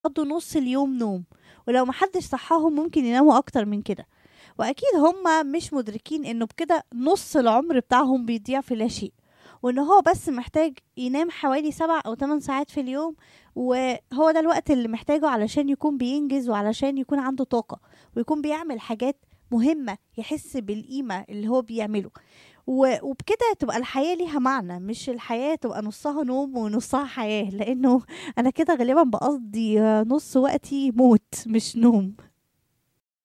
يقضوا نص اليوم نوم ولو محدش صحاهم ممكن يناموا اكتر من كده واكيد هما مش مدركين انه بكده نص العمر بتاعهم بيضيع في لا شيء وان هو بس محتاج ينام حوالي سبع او ثمان ساعات في اليوم وهو ده الوقت اللي محتاجه علشان يكون بينجز وعلشان يكون عنده طاقة ويكون بيعمل حاجات مهمة يحس بالقيمة اللي هو بيعمله و- وبكده تبقى الحياة ليها معنى مش الحياة تبقى نصها نوم ونصها حياة لأنه أنا كده غالبا بقضي نص وقتي موت مش نوم